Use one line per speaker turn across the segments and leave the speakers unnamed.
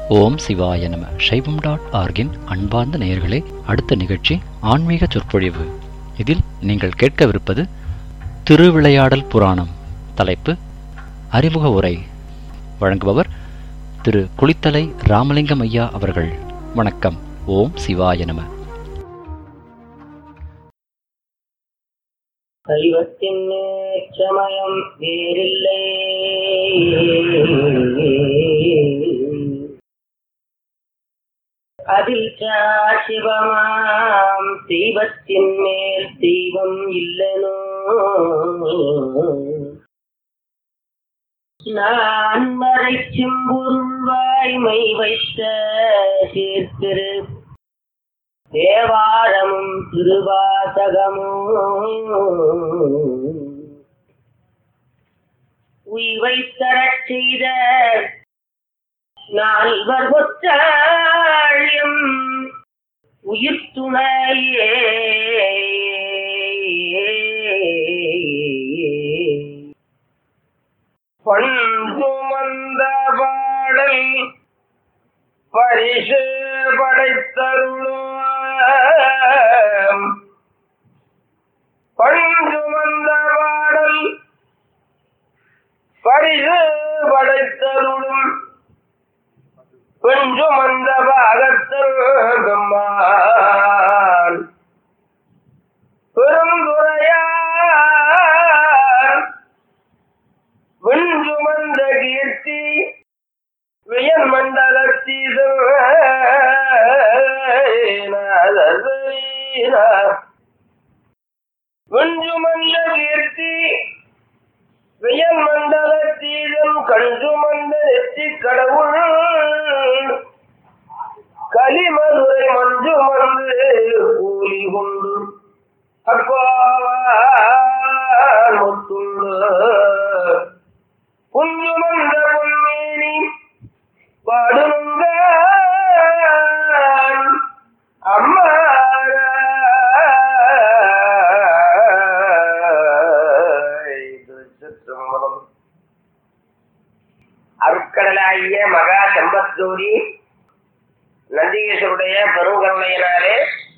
ஓம் சிவாய நம சைவம் டாட் ஆர்கின் அன்பார்ந்த நேயர்களே அடுத்த நிகழ்ச்சி ஆன்மீக சொற்பொழிவு இதில் நீங்கள் கேட்கவிருப்பது திருவிளையாடல் புராணம் தலைப்பு அறிமுக உரை வழங்குபவர் திரு குளித்தலை ராமலிங்கம் ஐயா அவர்கள் வணக்கம் ஓம் சிவாய நம
சைவத்தின் சமயம் வேறில்லை அதில் சிவமாம் தெய்வத்தின் மேல் தெய்வம் இல்லனோ நான் மறைச்சும் வாய்மை வைத்த சீர்திரு தேவாரமும் திருவாசகமும் உய்வை தரச் செய்த நால்வர் ஒற்றாழியும் உயிர் துணையே பண்புமந்த பாடல் பரிசு படைத்தருளும் பஞ்சுமந்த பாடல் பரிசு படைத்தருளும் பெஞ்சுமந்த பாகத்தல் பெம்மான் பெருந்துரையார் வெஞ்சுமந்த கீர்த்தி வியன் மண்டலத்தீசன் வெஞ்சுமந்த கீர்த்தி வியன் மண்டலத்தீசன் கஞ்சுமந்த நெற்றி கடவுள் கலிமதுரை மஞ்சு மந்து கூலி கொண்டு அப்பாவான் முத்துண்டு குஞ்சுமந்த பொன்மேனி பாடுங்க அம்மா அருட்கடலாகிய மகா சம்பத்தூரி நந்திகேஸ்வருடைய பெருங்கருணையினாலே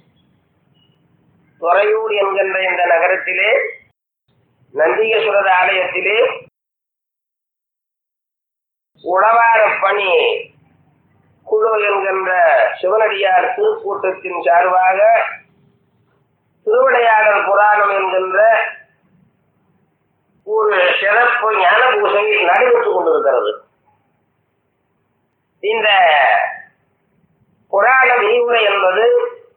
துறையூர் என்கின்ற இந்த நகரத்திலே நந்திகேஸ்வரர் ஆலயத்திலே உழவார பணி குழு என்கின்ற சிவனடியார் திருக்கூட்டத்தின் சார்பாக திருவிளையாடல் புராணம் என்கின்ற ஒரு சிறப்பு ஞான பூசை நடைபெற்றுக் கொண்டிருக்கிறது இந்த புராண விரிவுரை என்பது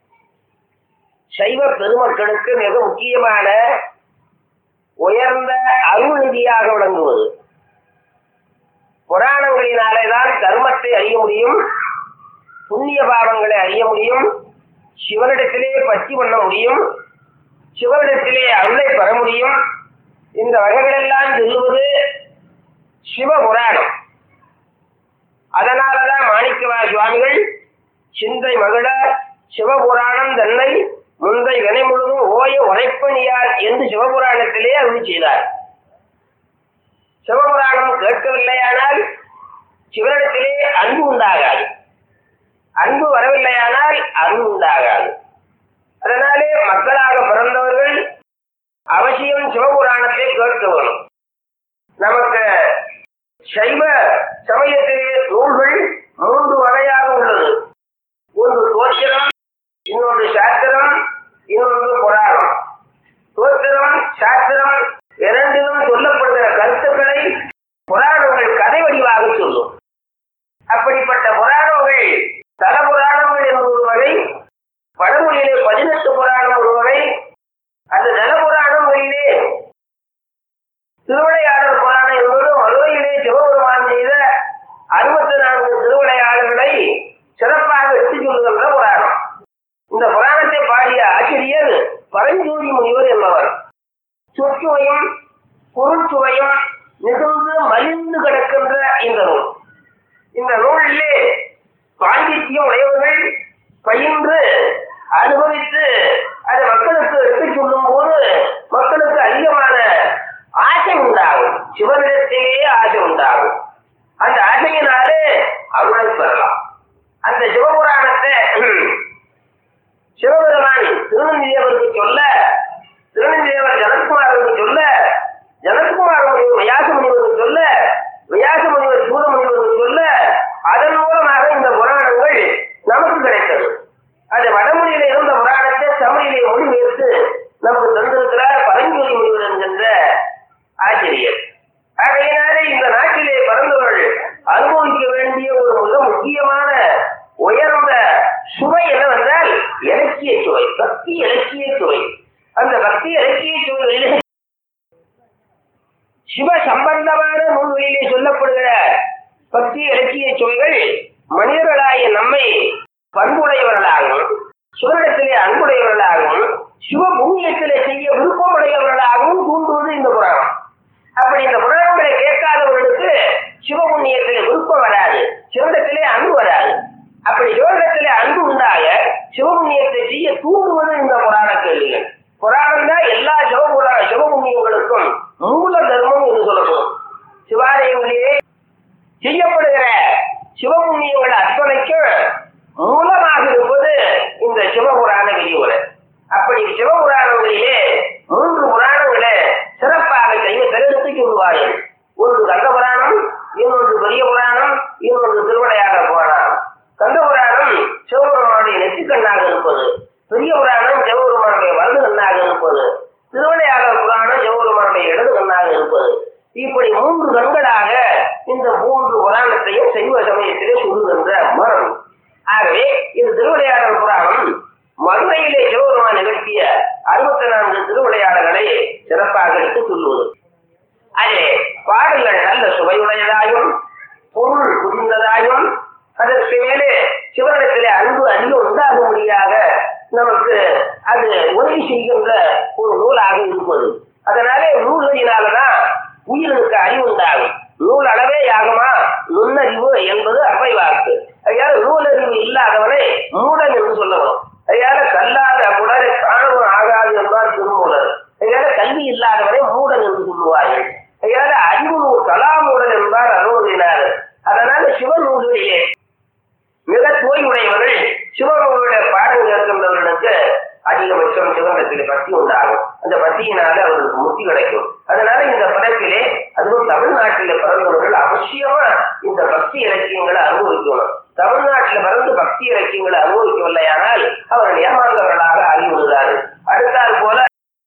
சைவ பெருமக்களுக்கு மிக முக்கியமான உயர்ந்த அருள் நிதியாக விளங்குவது புராணங்களினாலே தான் தர்மத்தை அறிய முடியும் புண்ணிய பாவங்களை அறிய முடியும் சிவனிடத்திலே பற்றி பண்ண முடியும் சிவனிடத்திலே அருளை பெற முடியும் இந்த வகைகளெல்லாம் சொல்லுவது சிவபுராணம் அதனாலதான் மாணிக்கவா சுவாமிகள் சிந்தை மகிழ சிவபுராணம் தன்னை முந்தை வினை முழுதும் ஓய உரைப்பணியார் என்று சிவபுராணத்திலே அருள் செய்தார் சிவபுராணம் கேட்கவில்லையானால் சிவனிடத்திலே அன்பு உண்டாகாது அன்பு வரவில்லையானால் அன்பு உண்டாகாது அதனாலே மக்களாக பிறந்தவர்கள் அவசியம் சிவபுராணத்தை கேட்க வேணும் நமக்கு சைவ சமயத்திலே நூல்கள் மூன்று வகையாக உள்ளது ஒன்று தோத்திரம் இன்னொன்று சாஸ்திரம் இன்னொன்று புராணம் தோத்திரம் சாஸ்திரம் இரண்டிலும் சொல்லப்படுகிற கருத்துக்களை புராணங்கள் கதை வடிவாக சொல்லும் அப்படிப்பட்ட புராணங்கள் தல புராணங்கள் என்ற ஒரு வகை வடமொழியிலே பதினெட்டு புராணம் ஒரு வகை அது நல புராணங்களிலே திருவிளையாடல் புராணம் என்பது மதுரையிலே சிவபெருமான் செய்த அறுபத்தி நான்கு திருவிளையாடல்களை சிறப்பாக எடுத்துச் சொல்லுகின்ற புராணம் இந்த புராணத்தை பாடிய ஆசிரியர் பரஞ்சோதி முனிவர் என்பவர் சொற்சுவையும் பொருட்சுவையும் மிகுந்து மலிந்து கிடக்கின்ற இந்த நூல் இந்த நூலிலே பாண்டித்யம் உடையவர்கள் பயின்று அனுபவித்து அதை மக்களுக்கு எடுத்துச் சொல்லும் போது மக்களுக்கு அதிகமான ஆசை உண்டாகும் சிவனிடத்திலேயே ஆசை உண்டாகும் அந்த ஆசையினாலே அருளை பெறலாம் அந்த சிவபுராணத்தை சிவபெருமான் திருநந்திதேவருக்கு சொல்ல திருநந்திதேவர் ஜனத்குமாருக்கு சொல்ல ஜனத்குமார் முனிவர் வியாச முனிவருக்கு சொல்ல வியாச முனிவர் சூத முனிவருக்கு சொல்ல அதன் மூலமாக இந்த புராணங்கள் நமக்கு கிடைத்தது அது வடமொழியில இருந்த புராணத்தை தமிழிலே மொழிபெயர்த்து நமக்கு தந்திருக்கிறார் பரஞ்சொலி முனிவர் என்கின்ற ஆசிரியர் ஆகையினாலே இந்த நாட்டிலே பிறந்தவர்கள் அனுபவிக்க வேண்டிய ஒரு மிக முக்கியமான உயர்ந்த சுவை என்னவென்றால் இலக்கிய சுவை பக்தி இலக்கிய சுவை அந்த பக்தி இலக்கிய சுவைகளிலே சிவ சம்பந்தமான நூல்களிலே சொல்லப்படுகிற பக்தி இலக்கிய சுவைகள் மனிதர்களாகிய நம்மை பண்புடையவர்களாகவும் சிவனிடத்திலே அன்புடையவர்களாகவும் சிவ புண்ணியத்திலே செய்ய விருப்பமுடையவர்களாகவும் தூண்டுவது இந்த புராணம் அப்படி இந்த புராணங்களை கேட்காதவர்களுக்கு சிவபுண்ணியத்திலே விருப்பம் வராது சிவனிடத்திலே அன்பு வராது அப்படி சிவனிடத்திலே அன்பு உண்டாக சிவபுண்ணியத்தை செய்ய தூண்டுவது இந்த புராண கேள்விகள் புராணம் தான் எல்லா சிவபுரா சிவபுண்ணியங்களுக்கும் மூல தர்மம் என்று சொல்லப்படும் சிவாலயங்களிலே செய்யப்படுகிற சிவபுண்ணியங்கள் அத்தனைக்கும் மூலமாக இருப்பது இந்த சிவபுராண விரிவுரை அப்படி சிவபுராணங்களிலே மூன்று புராணங்களை சிறப்பாக செய்ய தெரிவித்து சொல்லுவார்கள் ஒன்று கந்த புராணம் இன்னொன்று பெரிய புராணம் இன்னொன்று திருவிளையாட புராணம் கந்த புராணம் சிவபெருமானுடைய நெற்றிக்கண்ணாக இருப்பது பெரிய புராணம் சிவபெருமானுடைய வலது கண்ணாக இருப்பது திருவிளையாட புராணம் சிவபெருமானுடைய இடது கண்ணாக இருப்பது இப்படி மூன்று கண்களாக இந்த மூன்று புராணத்தையும் சைவ சமயத்திலே சொல்லுகின்ற மரம் ஆகவே இது திருவிளையாடல் புராணம் மதுரையிலே சிவபெருமான் நிகழ்த்திய அறுபத்தி நான்கு திருவிளையாடல்களை சிறப்பாக எடுத்து சொல்லுவது அதிலே பாடல்கள் நல்ல சுவையுடையதாயும் பொருள் புரிந்ததாயும் அதற்கு மேலே சிவனிடத்திலே அன்பு அதிக உண்டாகும்படியாக நமக்கு அது உதவி செய்கின்ற ஒரு நூலாக இருப்பது அதனாலே நூல்களினாலதான் உயிருக்கு அறிவு உண்டாகும் நூல் அளவே யாகுமா நுண்ணறிவு என்பது அவை வாக்கு ஐயால நூலறிவு இல்லாதவனை மூடன் என்று சொல்லணும் ஐயால கல்லாத உடலை காணவும் ஆகாது என்பார் திருமூலர் ஐயால கல்வி இல்லாதவனை மூடன் என்று சொல்லுவார்கள் ஐயால அறிவு நூல் கலாமூடன் என்பார் அருள்கிறார் அதனால சிவநூல்களிலே மிக தோய்வுடையவர்கள் சிவநூலுடைய பாடம் கேட்கின்றவர்களுக்கு அதிகபட்சம் சிவனிடத்தில் பக்தி உண்டாகும் அந்த பக்தியினால அவர்களுக்கு முக்தி கிடைக்கும் அதனால இந்த படைப்பிலே அதுவும் தமிழ்நாட்டில பிறந்தவர்கள் அவசியமா இந்த பக்தி இலக்கியங்களை அனுபவிக்கணும் தமிழ்நாட்டில் பிறந்து பக்தி இலக்கியங்களை அனுபவிக்கவில்லையானால் அவர்கள் ஏமாந்தவர்களாக ஆகிவிடுகிறார்கள் அடுத்தால் போல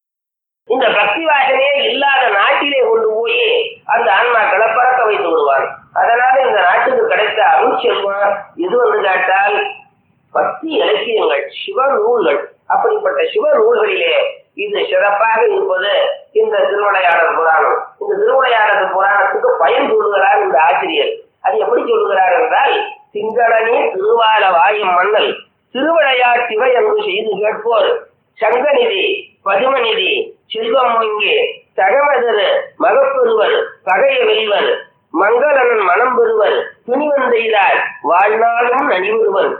இந்த பக்தி வாசனையே இல்லாத நாட்டிலே கொண்டு போய் அந்த ஆன்மாக்களை பறக்க வைத்து விடுவார் அதனால இந்த நாட்டுக்கு கிடைத்த அருள் செல்வம் எது வந்து கேட்டால் பக்தி இலக்கியங்கள் சிவ நூல்கள் அப்படிப்பட்ட சிவ நூல்களிலே இது சிறப்பாக இருப்பது இந்த திருவிளையாடல் புராணம் இந்த திருவிளையாடல் புராணத்துக்கு பயன் சொல்லுகிறார் இந்த ஆசிரியர் அது எப்படி சொல்லுகிறார் என்றால் திங்களனே திருவால வாயும் மன்னல் திருவிளையாட்டிவை என்று செய்து கேட்போர் சங்கநிதி பதுமநிதி செல்வம் ஒங்கி தகவதரு மகப்பெறுவர் பகைய வெல்வர் மங்களனன் மனம் பெறுவர் துணிவந்தெய்தார் வாழ்நாளும் நனிவருவர்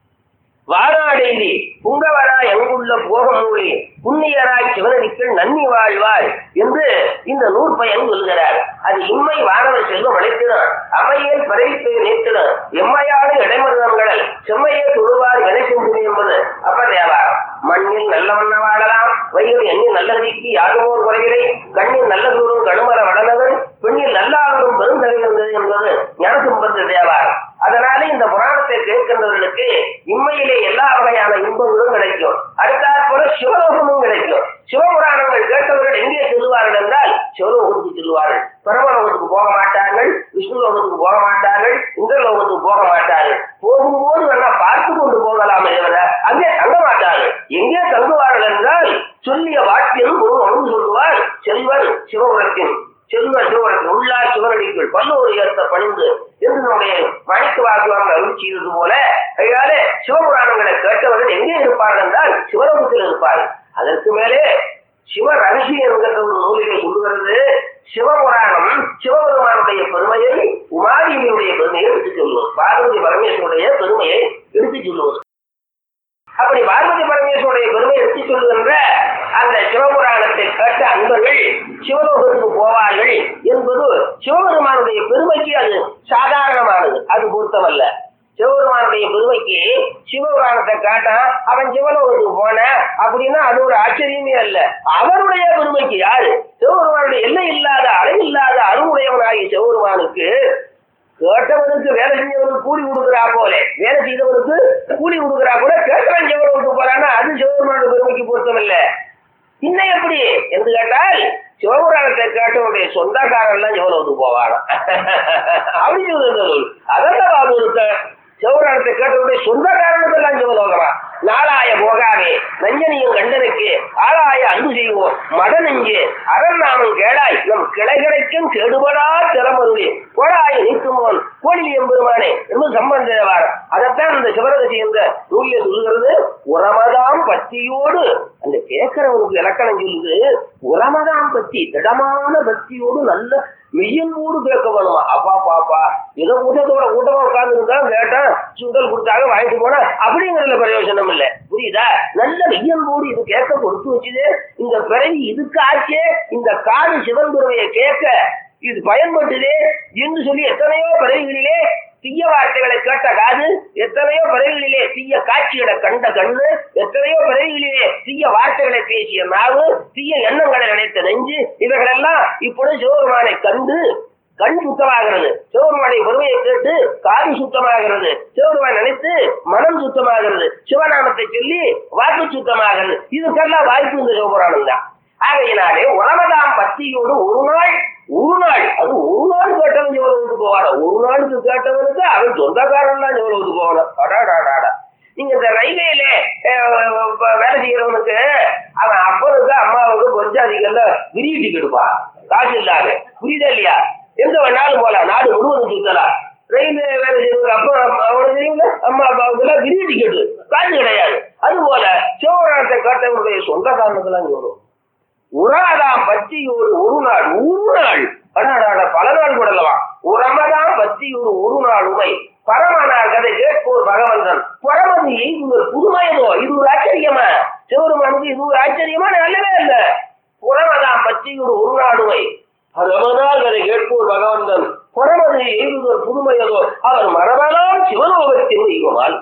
வாராடெய்தி புங்கவரா எங்குள்ள போகமூலி புண்ணியராய் சிவனடிக்கள் நன்னி வாழ்வாய் என்று இந்த நூற்பயன் சொல்கிறார் அது இம்மை வானவர் செல்வம் அழைத்திடும் அமையேல் பறைத்து நேற்றிடும் எம்மையான இடைமருதன்களை செம்மையே தொழுவார் வினை சென்று என்பது அப்ப தேவாரம் மண்ணில் நல்ல வண்ண வாழலாம் வயிறு எண்ணில் நல்ல கதிக்கு யாருமோர் குறைகளை கண்ணில் நல்ல தூரம் கடுமர வடனவர் பெண்ணில் நல்லாளரும் பெருந்தலைவந்தது என்பது ஞானசம்பந்த தேவாரம் அதனால இந்த புராணத்தை கேட்கின்றவர்களுக்கு இம்மையிலே எல்லா வகையான இன்பங்களும் கிடைக்கும் அடுத்தாற் போல சிவலோகமும் கிடைக்கும் சிவபுராணங்கள் கேட்டவர்கள் எங்கே செல்வார்கள் என்றால் சிவலோகத்துக்கு செல்வார்கள் பிரபலோகத்துக்கு போக மாட்டார்கள் விஷ்ணு லோகத்துக்கு போக மாட்டார்கள் இந்திரலோகத்துக்கு போக மாட்டார்கள் போகும்போது வேணா பார்த்து கொண்டு போகலாமே தவிர அங்கே தங்க மாட்டார்கள் எங்கே தங்குவார்கள் என்றால் சொல்லிய வாக்கியம் ஒரு ஒன்று சொல்லுவார் செல்வர் சிவபுரத்தின் செல்வ சிவபுரத்தின் உள்ளார் சிவனடிக்குள் பல்லோரு ஏற்ற பணிந்து என்று நம்முடைய மணிக்கு வாக்குவாங்க அருள் செய்தது போல அதனால சிவபுராணங்களை கேட்டவர்கள் எங்கே இருப்பார்கள் என்றால் சிவலோகத்தில் இருப்பார்கள் அதற்கு மேலே சிவ ரகசியம் என்கிற ஒரு நூலிலே சொல்லுகிறது சிவபுராணம் சிவபெருமானுடைய பெருமையை உமாதேவியுடைய பெருமையை எடுத்துச் சொல்லுவது பார்வதி பரமேஸ்வருடைய பெருமையை எடுத்துச் சொல்லுவது அப்படி பார்வதி பரமேஸ்வருடைய பெருமை எடுத்து சொல்லுகின்ற அந்த சிவபுராணத்தை கேட்ட அன்பர்கள் சிவலோகத்துக்கு போவார்கள் என்பது சிவபெருமானுடைய பெருமைக்கு அது சாதாரணமானது அது பொருத்தமல்ல சிவபெருமானுடைய பெருமை காட்டான் அவன் சிவலோகத்துக்கு போன அப்படின்னா அது ஒரு ஆச்சரியமே அல்ல அவருடைய பெருமைக்கு யாரு சிவபெருமானுடைய எல்லை இல்லாத அளவு இல்லாத அருமுடையவனாகிய சிவபெருமானுக்கு கேட்டவனுக்கு வேலை செஞ்சவனுக்கு கூலி கொடுக்குறா போல வேலை செய்தவனுக்கு கூலி கொடுக்குறா போல கேட்டவன் சிவலோகத்துக்கு போறான்னா அது சிவபெருமானுடைய பெருமைக்கு பொருத்தம் இல்ல இன்னும் எப்படி என்று கேட்டால் சிவபுராணத்தை கேட்டவனுடைய சொந்தக்காரன் எல்லாம் சிவலோகத்துக்கு போவானா அப்படி சொல்லுங்கள் அதெல்லாம் பாபு இருக்க சிவபுராணத்தை கேட்டவனுடைய சொந்தக்காரனுக்கு எல்லாம் சிவலோகமா நாளாய போகாமே நஞ்சனியும் கண்டனுக்கு ஆளாய அன்பு செய்வோம் மத நெஞ்சு அரண் கேளாய் நம் கிளைகளுக்கும் கெடுபடா திறமருளி கோளாய நீக்குமோன் கோழில் எம்பெருமானே என்று சம்பந்தவார் அதைத்தான் இந்த சிவரகசி என்ற நூலில் சொல்லுகிறது உரமதாம் பக்தியோடு அந்த கேட்கிறவனுக்கு இலக்கணம் சொல்லுது உரமதாம் பக்தி திடமான பக்தியோடு நல்ல மெய்யன்போடு கேட்க வேணுமா அப்பா பாப்பா ஏதோ கூட்டத்தோட கூட்டமா உட்கார்ந்து இருந்தா கேட்டேன் சுண்டல் கொடுத்தாங்க வாங்கிட்டு போனா அப்படிங்கிறதுல பிரயோஜனம் இல்லை புரியுதா நல்ல மெய்யன்போடு இது கேட்க கொடுத்து வச்சுது இந்த பிறவி இதுக்கு ஆச்சே இந்த காடு சிவன் பெருமையை கேட்க இது பயன்பட்டுதே என்று சொல்லி எத்தனையோ பிறவிகளிலே தீய வார்த்தைகளை கேட்ட காது எத்தனையோ பிறவிகளிலே தீய காட்சிகளை கண்ட கண்ணு எத்தனையோ பிறவிகளிலே தீய வார்த்தைகளை பேசிய நாவு தீய எண்ணங்களை நினைத்த நெஞ்சு இவைகளெல்லாம் இப்பொழுது சிவபெருமானை கண்டு கண் சுத்தமாகிறது சிவபெருமானை பெருமையை கேட்டு காது சுத்தமாகிறது சிவபெருமான் நினைத்து மனம் சுத்தமாகிறது சிவநாமத்தை சொல்லி வாக்கு சுத்தமாகிறது இதுக்கெல்லாம் வாய்ப்பு இந்த சிவபுராணம் தான் ஆகையினாலே உலகதாம் பக்தியோடு ஒரு நாள் ஒரு நாள் அது ஒரு நாள் கேட்டவன் எவ்வளவுக்கு போவான ஒரு நாளுக்கு கேட்டவனுக்கு அவன் சொந்தக்காரன் தான் எவ்வளவுக்கு போவான அடாடாடாடா நீங்க இந்த ரயில்வேல வேலை செய்யறவனுக்கு அவன் அப்பனுக்கு அம்மாவுக்கு பொஞ்சாதிகள்ல விரிய டிக்கெட் பா காசு இல்லாத புரியுதா இல்லையா எங்க வேணாலும் போலாம் நாடு முழுவதும் சுத்தலாம் ரயில்வே வேலை செய்யறவங்க அப்பா அவனுக்கு தெரியுங்களா அம்மா அப்பாவுக்கு எல்லாம் விரிய டிக்கெட் காசு கிடையாது அது போல சிவபுராணத்தை கேட்டவனுடைய சொந்தக்காரனுக்கெல்லாம் வரும் உராதாம் பத்தியோடு ஒரு நாள் ஒரு நாள் அடாடாட பல நாள் கூடலவா உரமதாம் பத்தியோடு ஒரு நாள் உமை பரமனார் கதை கேட்போர் பகவந்தன் பரமது எய்துவர் புதுமையதோ இது ஒரு ஆச்சரியமா சிவருமானுக்கு இது ஒரு ஆச்சரியமா நல்லவே இல்ல புறமதாம் பத்தியோடு ஒரு நாள் உமை பரமனார் கதை கேட்போர் பகவந்தன் பரமது எய்துவர் புதுமையதோ அவர் மரபலாம் சிவலோகத்தின் தெய்வமால்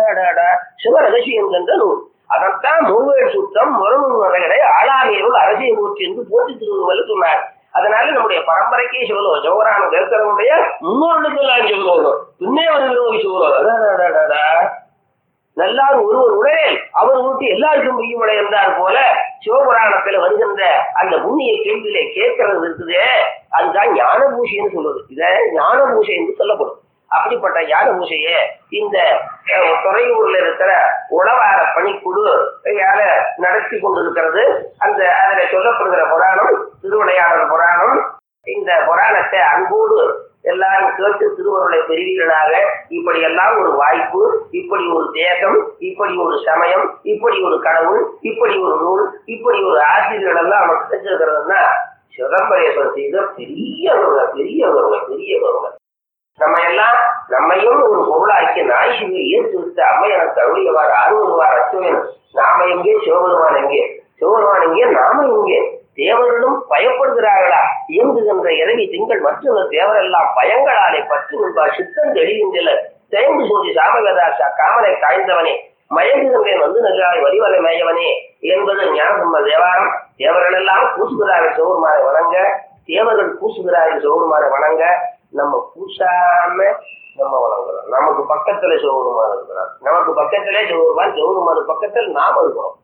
சிவரகசியம் என்ற நூல் அதைத்தான் மூவேல் சுத்தம் முரணும் நரகரை ஆளாமையவள் அரசியல் மூச்சு என்று போற்றி திருவள்ளுவர் சொன்னார் அதனால நம்முடைய பரம்பரைக்கே சிவலோகம் சிவரான கேட்கிறவனுடைய முன்னோர்களுக்கு எல்லாம் சிவலோகம் பின்னே வருகிறவங்க சிவலோகம் நல்லார் ஒருவர் உடனே அவர் ஊட்டி எல்லாருக்கும் புரியுமடை என்றார் போல சிவபுராணத்துல வருகின்ற அந்த புண்ணிய கேள்வியில கேட்கறது இருக்குதே அதுதான் ஞான பூஷைன்னு சொல்லுவது இத ஞான பூஷை என்று சொல்லப்படும் அப்படிப்பட்ட ஞான பூஜையை இந்த துறையூர்ல இருக்கிற உழவார பணிக்குழு யார நடத்தி கொண்டிருக்கிறது அந்த அதில் சொல்லப்படுகிற புராணம் திருவிளையாடல் புராணம் இந்த புராணத்தை அன்போடு எல்லாரும் கேட்டு திருவருளை பெறுவீர்களாக இப்படி எல்லாம் ஒரு வாய்ப்பு இப்படி ஒரு தேசம் இப்படி ஒரு சமயம் இப்படி ஒரு கடவுள் இப்படி ஒரு நூல் இப்படி ஒரு ஆசிரியர்கள் எல்லாம் நமக்கு தெரிஞ்சிருக்கிறதுனா சிதம்பரேஸ்வரர் செய்த பெரியவங்க பெரியவங்க பெரியவங்க நம்ம எல்லாம் நம்மையும் ஒரு பொருளாக்கி நாய்சிவை ஏற்று விட்டு அம்மையனுக்கு அருளியவாறு அருள்வார் அச்சுவன் நாம எங்கே சிவபெருமான் எங்கே சிவபெருமான் எங்கே நாம எங்கே தேவர்களும் பயப்படுகிறார்களா இயங்குகின்ற இரவி திங்கள் மற்றொரு தேவரெல்லாம் பயங்களாலே பற்று நின்பார் சித்தம் தெளிகின்றன தேய்ந்து சூதி சாமகதாசா காமனை காய்ந்தவனே மயங்குகின்றேன் வந்து நல்லாய் வரிவலை மேயவனே என்பது ஞானசம்ம தேவாரம் தேவர்கள் எல்லாம் பூசுகிறார்கள் சிவபெருமானை வணங்க தேவர்கள் பூசுகிறார்கள் சிவபெருமானை வணங்க நம்ம பூசாம நம்ம வணங்குறோம் நமக்கு பக்கத்துல சிவபெருமான் இருக்கிறார் நமக்கு பக்கத்திலே சிவபெருமான் சிவபெருமான் பக்கத்தில் நாம் இருக்கிறோம்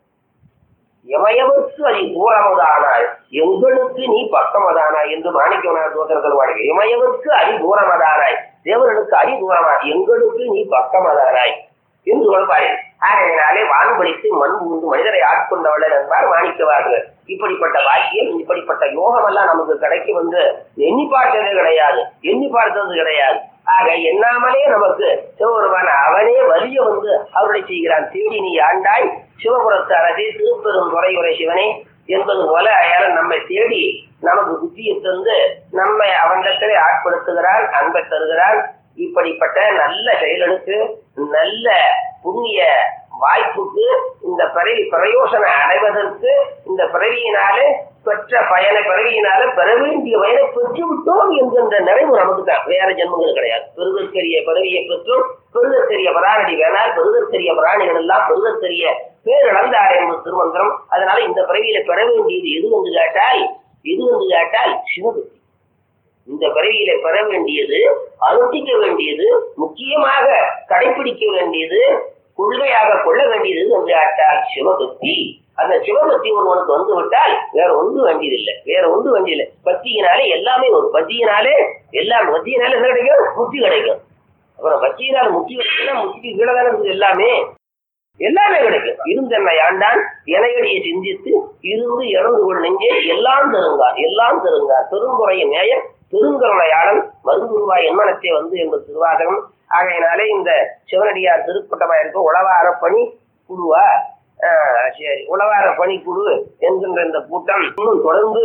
எமயவருக்கு அதி தூரமதானாய் எங்களுக்கு நீ பக்கமதானாய் என்று மாணிக்கவனார் தோற்றர்கள் வாழ்க்கை இமயவருக்கு அதி தூரமதானாய் தேவர்களுக்கு அதி தூரமா எங்களுக்கு நீ பக்கமதானாய் என்று சொல்வாரு ஆகையினாலே வான்படித்து மண் உண்டு மனிதரை ஆட்கொண்டவளர் என்பார் மாணிக்கவார்கள் இப்படிப்பட்ட பாக்கியம் இப்படிப்பட்ட யோகம் எல்லாம் நமக்கு கிடைக்கும் என்று எண்ணி பார்த்ததே கிடையாது எண்ணி பார்த்தது கிடையாது ஆக எண்ணாமலே நமக்கு சிவபெருமான அவனே வலிய வந்து அவருடைய செய்கிறான் தேடி நீ ஆண்டாய் சிவபுரத்து அரசே திருப்பெரும் துறையுரை சிவனே என்பது போல அயால நம்மை தேடி நமக்கு புத்தியை தந்து நம்மை அவனிடத்திலே ஆட்படுத்துகிறான் அன்பை தருகிறான் இப்படிப்பட்ட நல்ல செயல்களுக்கு நல்ல புண்ணிய வாய்ப்புக்கு இந்த பிறவி பிரயோசனம் அடைவதற்கு இந்த பிறவியினாலே பெற்ற பயனை பிறவியினால பெற வேண்டிய பயனை பெற்று விட்டோம் என்கின்ற நிறைவு நமக்கு தான் வேற ஜென்மங்கள் கிடையாது பெருதற்கரிய பதவியை பெற்றும் பெருதற்கரிய பராணி வேணால் பெருதற்கரிய பிராணிகள் எல்லாம் பெருதற்கரிய பேரிழந்தார் என்பது திருமந்திரம் அதனால இந்த பிறவியில பெற வேண்டியது எது என்று கேட்டால் எது என்று கேட்டால் சிவபக்தி இந்த பிறவியில பெற வேண்டியது அனுஷ்டிக்க வேண்டியது முக்கியமாக கடைபிடிக்க வேண்டியது கொள்கையாக கொள்ள வேண்டியது என்று கேட்டால் சிவபக்தி அந்த சிவபக்தி ஒருவனுக்கு வந்து விட்டால் வேற ஒன்று வேண்டியதில்லை வேற ஒன்று வேண்டியதில்லை பக்தியினாலே எல்லாமே ஒரு பக்தியினாலே எல்லாம் பக்தியினால என்ன கிடைக்கும் முக்தி கிடைக்கும் அப்புறம் பக்தியினால முக்தி கிடைக்கும்னா முக்திக்கு கீழே தானே இருக்குது எல்லாமே எல்லாமே கிடைக்கும் இருந்தென்னை ஆண்டான் இணையடியை சிந்தித்து இருந்து இறந்து கொள் நெஞ்சே எல்லாம் தருங்கார் எல்லாம் தருங்கார் பெருங்குறைய நேயம் பெருங்கருணையாளன் மருந்துருவாய் என்மனத்தை வந்து என்பது திருவாசகம் ஆகையினாலே இந்த சிவனடியார் திருக்கூட்டமா இருக்கும் உளவார பணி குழுவா ஆஹ் சரி உளவார பணி குழு என்கின்ற இந்த கூட்டம் இன்னும் தொடர்ந்து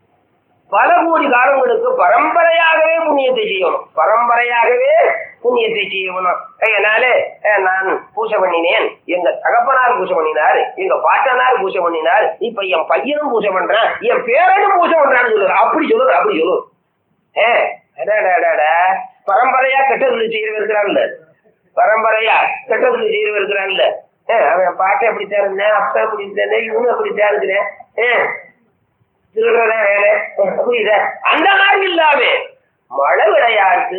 பல கோடி காலங்களுக்கு பரம்பரையாகவே புண்ணியத்தை செய்யணும் பரம்பரையாகவே புண்ணியத்தை செய்யணும் அதனால அஹ், நான் பூஜை பண்ணினேன் எங்க தகப்பனார் பூஜை பண்ணினார் எங்க பாட்டனார் பூஜை பண்ணினார் இப்ப என் பையனும் பூஜை பண்றான் என் பேரனும் பூஜை பண்றான்னு சொல்லுவார் அப்படி சொல்லுவார் அப்படி சொல்லுவார் ஏ அடாடாடாடா, பரம்பரையா கெட்டதுல செய்யறவ இருக்கிறான்ல பரம்பரையா கெட்டதுல செய்யறவ இருக்கிறான்ல ஏ, அவன் பாட்டை அப்படித்தான் இருந்தேன் அப்ப அப்படி இருந்தேன் இவனு அப்படித்தான் இருக்கிறேன் ஏ திருடுறதா வேலை புரியுதா அந்த மாதிரி இல்லாம மழை விளையாட்டு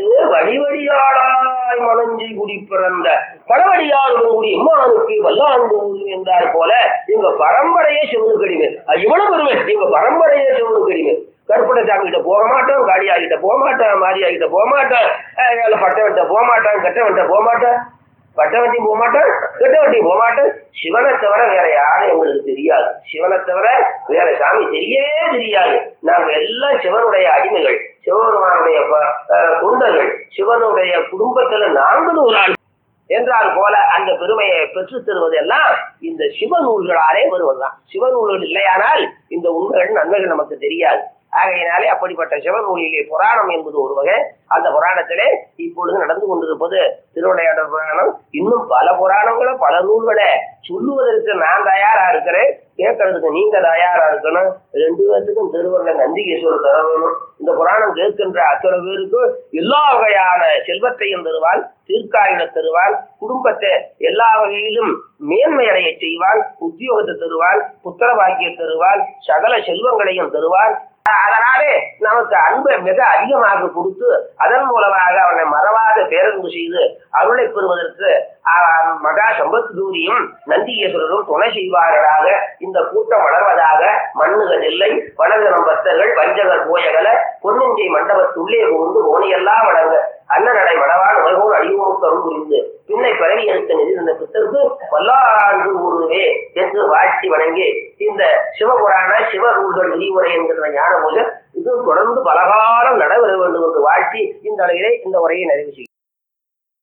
வடிவடியாளாய் மலஞ்சி குடி பிறந்த பழவடியாளுடன் கூடி எம்மானுக்கு வல்லாண்டு என்றார் போல எங்க பரம்பரையே சிவனுக்கு அடிமை அது இவ்வளவு பெருமை எங்க பரம்பரையே சிவனுக்கு அடிமை கருப்பணசாமி கிட்ட போக மாட்டோம் காளியா கிட்ட போக மாட்டோம் மாரியா கிட்ட போக மாட்டோம் அஹ் பட்டவன்கிட்ட போக மாட்டோம் கெட்டவன்கிட்ட போக மாட்டோம் பட்டவண்டி போக மாட்டோம் கெட்டவண்டி போக மாட்டோம் சிவனை தவிர வேற யாரும் எங்களுக்கு தெரியாது சிவனை தவிர வேற சாமி தெரியவே தெரியாது நாங்க எல்லாம் சிவனுடைய அடிமைகள் சிவபெருமானுடைய ப- அஹ் தொண்டர்கள் சிவனுடைய குடும்பத்துல நாங்களும் ஒரு ஆள் என்றால் போல அந்த பெருமையை பெற்றுத் தருவதெல்லாம் இந்த சிவநூல்களாலே வருவதுதான் சிவநூல்கள் இல்லையானால் இந்த உண்மைகள் நன்மைகள் நமக்கு தெரியாது ஆகையினாலே அப்படிப்பட்ட சிவநூலிலே புராணம் என்பது ஒரு வகை அந்த புராணத்திலே இப்பொழுது நடந்து கொண்டிருப்பது திருவிளையாடல் புராணம் இன்னும் பல புராணங்களை பல நூல்களை சொல்லுவதற்கு நான் தயாரா இருக்கிறேன் கேட்கறதுக்கு நீங்க தயாரா இருக்கணும் ரெண்டு பேர்த்துக்கும் திருவருள நந்திகேஸ்வரர் தர வேணும் இந்த புராணம் கேட்கின்ற அத்தனை பேருக்கும் எல்லா வகையான செல்வத்தையும் தருவான் தீர்க்காயின தருவான் குடும்பத்தை எல்லா வகையிலும் மேன்மை அடைய செய்வான் உத்தியோகத்தை தருவான் புத்திர பாக்கியம் தருவான் சகல செல்வங்களையும் தருவான் அதனாலே நமக்கு அன்பை மிக அதிகமாக கொடுத்து அதன் மூலமாக அவனை மறவாத பேரன்பு செய்து அருளை பெறுவதற்கு ஆஹ், மகா சம்பத்தூரியும் நந்திகேஸ்வரரும் துணை செய்வார்களாக இந்த கூட்டம் வளர்வதாக மண்ணுகள் இல்லை வடகரம் பக்தர்கள் வஞ்சகர் போயகல பொன்னிஞ்சை மண்டபத்துள்ளே புகுந்து ஓனையெல்லாம் வழங்க அண்ணனடை வடவான் உலகோடு அடியோருக்கு அருள் புரிந்து பின்னை பிறவி எடுத்த நிதி இந்த பித்தருக்கு பல்லாண்டு ஊருவே என்று வாழ்த்தி வணங்கி இந்த சிவபுராண சிவ நூல்கள் விரிவுரை என்கிற ஞான பூஜை இது தொடர்ந்து பலகாலம் நடைபெற வேண்டும் என்று வாழ்த்தி இந்த அளவிலே இந்த உரையை நிறைவு செய்யும்